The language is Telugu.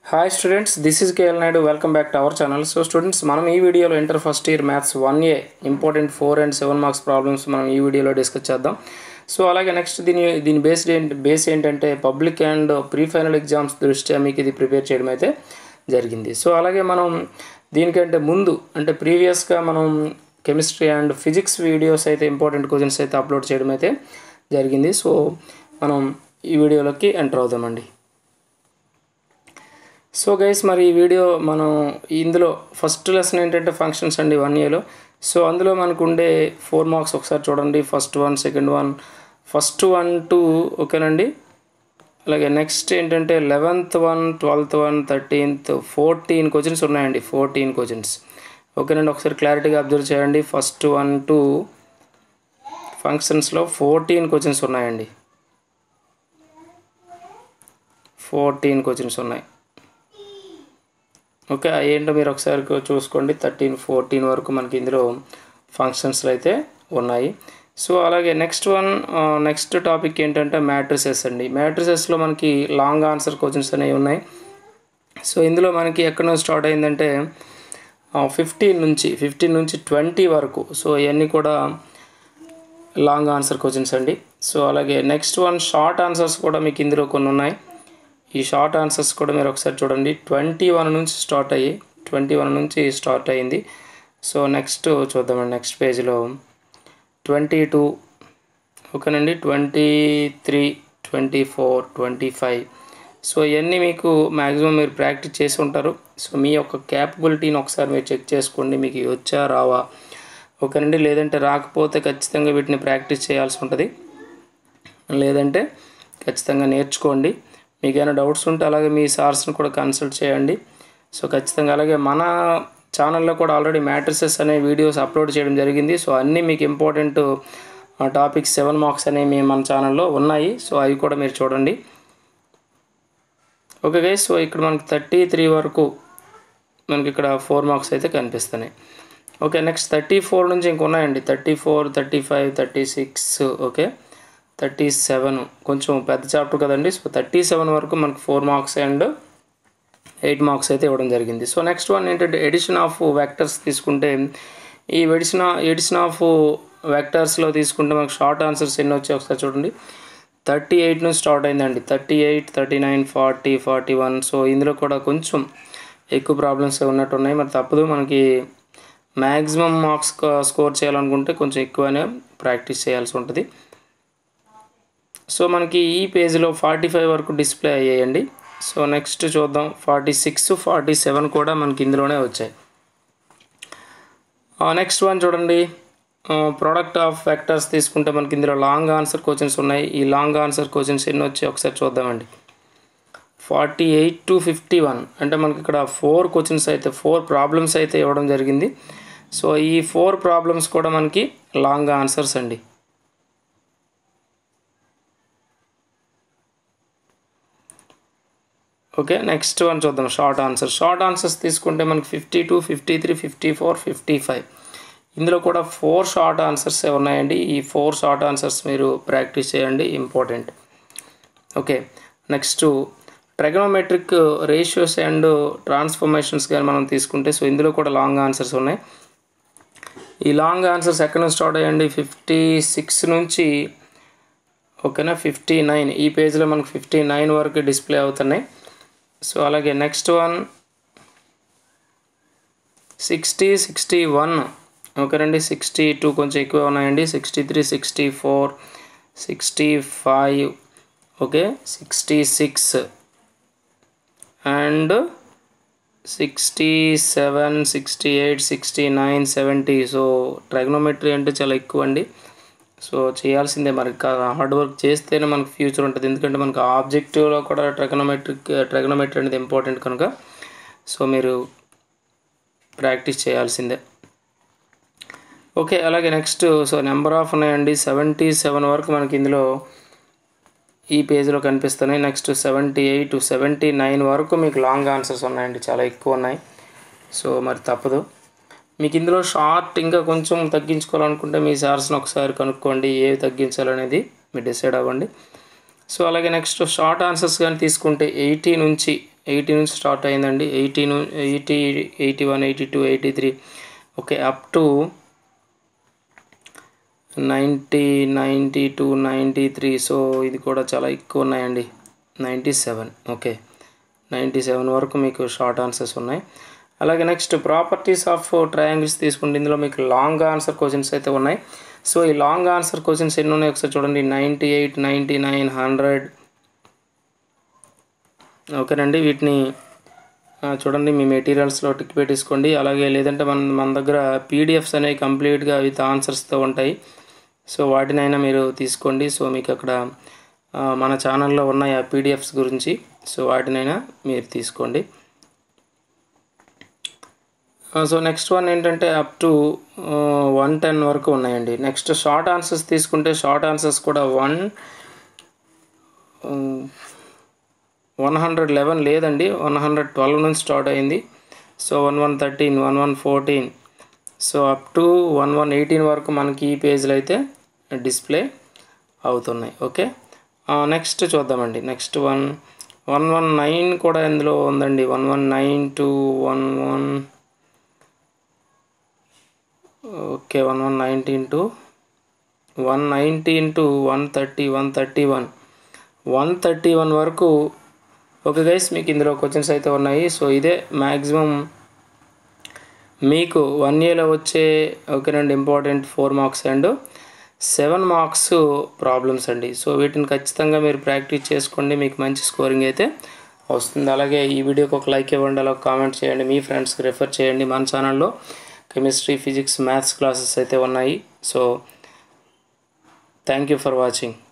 hi students this is K L Naidu welcome back to our channel so students మనం ఈ వీడియోలో inter first year maths one A important four and seven marks problems మనం ఈ వీడియోలో డిస్కస్ చేద్దాం సో అలాగే నెక్స్ట్ దీని దీని బేస్డ్ ఏంటి బేస్ ఏంటంటే public and pre final exams దృష్ట్యా మీకు ఇది ప్రిపేర్ చేయడం అయితే జరిగింది సో అలాగే మనం దీనికంటే ముందు అంటే ప్రీవియస్గా మనం కెమిస్ట్రీ అండ్ ఫిజిక్స్ వీడియోస్ అయితే ఇంపార్టెంట్ క్వశ్చన్స్ అయితే అప్లోడ్ చేయడం అయితే జరిగింది సో మనం ఈ వీడియోలోకి ఎంటర్ అవుదామండి సో గైస్ మరి ఈ వీడియో మనం ఇందులో ఫస్ట్ లెసన్ ఏంటంటే ఫంక్షన్స్ అండి వన్ ఇయర్లో సో అందులో మనకు ఉండే ఫోర్ మార్క్స్ ఒకసారి చూడండి first one second one first one two ఓకేనండి అలాగే నెక్స్ట్ ఏంటంటే eleventh one twelfth one thirteenth fourteen questions ఉన్నాయండి ఫోర్టీన్ క్వశ్చన్స్ ఓకేనండి ఒకసారి క్లారిటీగా అబ్జర్వ్ చేయండి ఫస్ట్ వన్ టూ ఫంక్షన్స్లో ఫోర్టీన్ క్వశ్చన్స్ ఉన్నాయండి ఫోర్టీన్ క్వశ్చన్స్ ఉన్నాయి ఓకే ఏంటో మీరు ఒకసారి చూసుకోండి థర్టీన్ ఫోర్టీన్ వరకు మనకి ఇందులో ఫంక్షన్స్లో అయితే ఉన్నాయి సో అలాగే నెక్స్ట్ వన్ నెక్స్ట్ టాపిక్ ఏంటంటే మ్యాట్రిసెస్ అండి మ్యాట్రిసెస్లో మనకి లాంగ్ ఆన్సర్ క్వశ్చన్స్ అనేవి ఉన్నాయి సో ఇందులో మనకి ఎక్కడ నుంచి స్టార్ట్ అయిందంటే ఫిఫ్టీన్ నుంచి ఫిఫ్టీన్ నుంచి ట్వంటీ వరకు సో ఇవన్నీ కూడా లాంగ్ ఆన్సర్ క్వశ్చన్స్ అండి సో అలాగే నెక్స్ట్ వన్ షార్ట్ ఆన్సర్స్ కూడా మీకు ఇందులో కొన్ని ఉన్నాయి ఈ షార్ట్ ఆన్సర్స్ కూడా మీరు ఒకసారి చూడండి ట్వంటీ వన్ నుంచి స్టార్ట్ అయ్యి ట్వంటీ వన్ నుంచి స్టార్ట్ అయ్యింది సో నెక్స్ట్ చూద్దామండి నెక్స్ట్ పేజ్లో ట్వంటీ టూ ఓకేనండి twenty three twenty four twenty five so ఇవన్నీ మీకు మ్యాక్సిమం మీరు ప్రాక్టీస్ చేసి ఉంటారు సో మీ యొక్క క్యాపబిలిటీని ఒకసారి మీరు చెక్ చేసుకోండి మీకు ఇవి వచ్చా రావా ఓకేనండి లేదంటే రాకపోతే ఖచ్చితంగా వీటిని ప్రాక్టీస్ చేయాల్సి ఉంటుంది లేదంటే ఖచ్చితంగా నేర్చుకోండి మీకు ఏమైనా డౌట్స్ ఉంటే అలాగే మీ సార్స్ని కూడా కన్సల్ట్ చేయండి సో ఖచ్చితంగా అలాగే మన ఛానల్లో కూడా ఆల్రెడీ మ్యాట్రిసెస్ అనే వీడియోస్ అప్లోడ్ చేయడం జరిగింది సో అన్నీ మీకు ఇంపార్టెంట్ టాపిక్స్ సెవెన్ మార్క్స్ అనేవి మన ఛానల్లో ఉన్నాయి సో అవి కూడా మీరు చూడండి ఓకే గైస్ సో ఇక్కడ మనకి థర్టీ త్రీ వరకు మనకి ఇక్కడ ఫోర్ మార్క్స్ అయితే కనిపిస్తున్నాయి ఓకే నెక్స్ట్ థర్టీ ఫోర్ నుంచి ఇంకొన్నాయండి thirty four thirty five thirty six okay thirty seven కొంచెం పెద్ద చాప్టర్ కదండి సో థర్టీ సెవెన్ వరకు మనకు four marks and eight marks అయితే ఇవ్వడం జరిగింది సో నెక్స్ట్ వన్ ఏంటంటే ఎడిషన్ ఆఫ్ వెక్టర్స్ తీసుకుంటే ఈ ఎడిషన్ ఎడిషన్ ఆఫ్ వెక్టర్స్లో తీసుకుంటే మనకు షార్ట్ ఆన్సర్స్ ఎన్ని వచ్చాయి ఒకసారి చూడండి థర్టీ ఎయిట్ నుంచి స్టార్ట్ అయిందండి thirty eight thirty nine forty forty one so ఇందులో కూడా కొంచెం ఎక్కువ ప్రాబ్లమ్స్ ఉన్నట్టు ఉన్నాయి మరి తప్పదు మనకి మ్యాక్సిమం మార్క్స్ స్కోర్ చేయాలనుకుంటే కొంచెం ఎక్కువనే ప్రాక్టీస్ చేయాల్సి ఉంటుంది సో మనకి ఈ పేజ్లో ఫార్టీ ఫైవ్ వరకు డిస్ప్లే అయ్యాయండి సో నెక్స్ట్ చూద్దాం ఫార్టీ సిక్స్ ఫార్టీ సెవెన్ కూడా మనకి ఇందులోనే వచ్చాయి నెక్స్ట్ వన్ చూడండి ప్రోడక్ట్ ఆఫ్ ఫ్యాక్టర్స్ తీసుకుంటే మనకి ఇందులో లాంగ్ ఆన్సర్ క్వశ్చన్స్ ఉన్నాయి ఈ లాంగ్ ఆన్సర్ క్వశ్చన్స్ ఎన్ని వచ్చాయి ఒకసారి చూద్దామండి forty eight to fifty one అంటే మనకి ఇక్కడ ఫోర్ క్వశ్చన్స్ అయితే ఫోర్ ప్రాబ్లమ్స్ అయితే ఇవ్వడం జరిగింది సో ఈ ఫోర్ ప్రాబ్లమ్స్ కూడా మనకి లాంగ్ ఆన్సర్స్ అండి ఓకే నెక్స్ట్ వన్ చూద్దాం షార్ట్ ఆన్సర్ షార్ట్ ఆన్సర్స్ తీసుకుంటే మనకి fifty two fifty three fifty four fifty five ఇందులో కూడా ఫోర్ షార్ట్ ఆన్సర్స్ ఉన్నాయండి ఈ ఫోర్ షార్ట్ ఆన్సర్స్ మీరు ప్రాక్టీస్ చేయండి important okay next trigonometric ratios and transformations కానీ మనం తీసుకుంటే సో ఇందులో కూడా లాంగ్ ఆన్సర్స్ ఉన్నాయి ఈ లాంగ్ ఆన్సర్స్ ఎక్కడ నుంచి స్టార్ట్ అయ్యండి ఫిఫ్టీ సిక్స్ నుంచి ఓకేనా ఫిఫ్టీ నైన్ ఈ పేజ్లో మనకు ఫిఫ్టీ నైన్ వరకు డిస్ప్లే అవుతున్నాయి సో అలాగే next one sixty sixty one ఓకేనండి సిక్స్టీ టూ కొంచెం ఎక్కువ ఉన్నాయండి sixty three sixty four sixty five okay sixty six and sixty seven sixty eight sixty nine seventy so trigonometry అంటే చాలా ఎక్కువ అండి సో చేయాల్సిందే మరి హార్డ్ వర్క్ చేస్తేనే మనకు ఫ్యూచర్ ఉంటుంది ఎందుకంటే మనకు ఆబ్జెక్టివ్లో కూడా ట్రెగనోమెట్రిక్ ట్రెగనోమెట్రీ అనేది ఇంపార్టెంట్ కనుక సో మీరు ప్రాక్టీస్ చేయాల్సిందే ఓకే అలాగే నెక్స్ట్ సో నెంబర్ ఆఫ్ ఉన్నాయండి సెవెంటీ సెవెన్ వరకు మనకి ఇందులో ఈ పేజ్లో కనిపిస్తున్నాయి next seventy eight seventy nine వరకు మీకు లాంగ్ ఆన్సర్స్ ఉన్నాయండి చాలా ఎక్కువ ఉన్నాయి సో మరి తప్పదు మీకు ఇందులో షార్ట్ ఇంకా కొంచెం తగ్గించుకోవాలనుకుంటే మీ సార్స్ని ఒకసారి కనుక్కోండి ఏవి తగ్గించాలనేది మీరు డిసైడ్ అవ్వండి సో అలాగే నెక్స్ట్ షార్ట్ ఆన్సర్స్ కానీ తీసుకుంటే ఎయిటీ నుంచి ఎయిటీ నుంచి స్టార్ట్ అయిందండి ఎయిటీ ను eighty eighty one eighty two eighty three okay up to ninety ninety two ninety three so ఇది కూడా చాలా ఎక్కువ ఉన్నాయండి ninety seven okay ninety seven వరకు మీకు షార్ట్ ఆన్సర్స్ ఉన్నాయి అలాగే నెక్స్ట్ ప్రాపర్టీస్ ఆఫ్ ట్రయాంగిల్స్ తీసుకుంటే ఇందులో మీకు లాంగ్ ఆన్సర్ క్వశ్చన్స్ అయితే ఉన్నాయి సో ఈ లాంగ్ ఆన్సర్ క్వశ్చన్స్ ఎన్ని ఉన్నాయి ఒకసారి చూడండి ninety eight ninety nine hundred ఓకేనండి వీటిని ఆ, చూడండి మీ మెటీరియల్స్లో టిక్ పెట్టేసుకోండి అలాగే లేదంటే మన మన దగ్గర పీడిఎఫ్స్ అనేవి కంప్లీట్గా విత్ ఆన్సర్స్తో ఉంటాయి సో వాటినైనా మీరు తీసుకోండి సో మీకు అక్కడ ఆ, మన ఛానల్లో ఉన్నాయి ఆ పీడిఎఫ్స్ గురించి సో వాటినైనా మీరు తీసుకోండి సో నెక్స్ట్ వన్ ఏంటంటే అప్ టు వన్ టెన్ వరకు ఉన్నాయండి నెక్స్ట్ షార్ట్ ఆన్సర్స్ తీసుకుంటే షార్ట్ ఆన్సర్స్ కూడా వన్ వన్ హండ్రెడ్ లెవెన్ లేదండి వన్ హండ్రెడ్ ట్వెల్వ్ నుంచి స్టార్ట్ అయింది so one one thirteen one one fourteen so up to one one eighteen వరకు మనకి ఈ పేజ్లో అయితే డిస్ప్లే అవుతున్నాయి ఓకే నెక్స్ట్ చూద్దామండి next one one one nine కూడా ఇందులో ఉందండి one one nine to one one okay one one nineteen to one nineteen to one thirty one thirty one one thirty one వరకు ఓకే గైస్ మీకు ఇందులో క్వశ్చన్స్ అయితే ఉన్నాయి సో ఇదే మ్యాక్సిమం మీకు వన్ ఇయర్లో వచ్చే ఓకేనండి important four marks and seven marks problems అండి సో వీటిని ఖచ్చితంగా మీరు ప్రాక్టీస్ చేసుకోండి మీకు మంచి స్కోరింగ్ అయితే వస్తుంది అలాగే ఈ వీడియోకి ఒక లైక్ ఇవ్వండి అలా కామెంట్ చేయండి మీ ఫ్రెండ్స్కి రెఫర్ చేయండి మన ఛానల్లో కెమిస్ట్రీ ఫిజిక్స్ మ్యాథ్స్ క్లాసెస్ అయితే ఉన్నాయి so thank you for watching